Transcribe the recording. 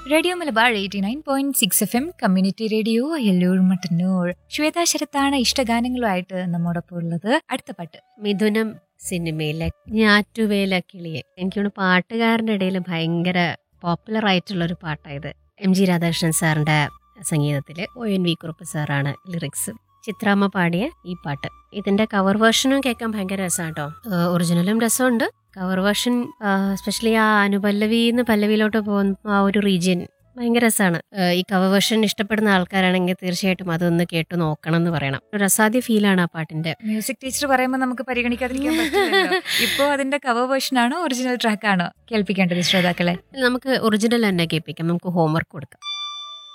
radio Malabar eighty nine point six F M community radio Ayyalloor Mattannur Shwetha ശരത്താണ് ഇഷ്ടഗാനങ്ങളുമായിട്ട് നമ്മോടൊപ്പം ഉള്ളത് അടുത്ത പാട്ട് മിഥുനം സിനിമയിലെ ഞാറ്റുവേല കിളിയെ എനിക്കൊന്ന് പാട്ടുകാരൻ്റെ ഇടയിൽ ഭയങ്കര പോപ്പുലർ ആയിട്ടുള്ള ഒരു പാട്ടായത് എം ജി രാധാകൃഷ്ണൻ സാറിന്റെ സംഗീതത്തിൽ ഒ എൻ വി കുറുപ്പ് സാറാണ് ലിറിക്സ് ചിത്രാമ്മ പാടിയ ഈ പാട്ട് ഇതിന്റെ കവർ വേർഷനും കേൾക്കാൻ ഭയങ്കര രസമാണ് കേട്ടോ ഒറിജിനലും രസമുണ്ട് കവർ വേർഷൻ സ്പെഷ്യലി ആ അനുപല്ലവിന്ന് പല്ലവിയിലോട്ട് പോകുന്ന ആ ഒരു റീജിയൻ ഭയങ്കര രസമാണ് ഈ കവർ വേർഷൻ ഇഷ്ടപ്പെടുന്ന ആൾക്കാരാണെങ്കിൽ തീർച്ചയായിട്ടും അതൊന്ന് കേട്ട് നോക്കണം എന്ന് പറയണം ഒരു അസാധ്യ ഫീലാണ് ആ പാട്ടിന്റെ മ്യൂസിക് ടീച്ചർ പറയുമ്പോൾ നമുക്ക് പരിഗണിക്കാതിരിക്കാൻ പറ്റില്ലല്ലോ ഇപ്പോ അതിന്റെ കവർ വേർഷൻ ആണോ ഒറിജിനൽ ട്രാക്ക് ആണോ കേൾപ്പിക്കേണ്ടത് ശ്രോതാക്കളെ നമുക്ക് ഒറിജിനൽ തന്നെ കേൾപ്പിക്കാം നമുക്ക് ഹോംവർക്ക് കൊടുക്കാം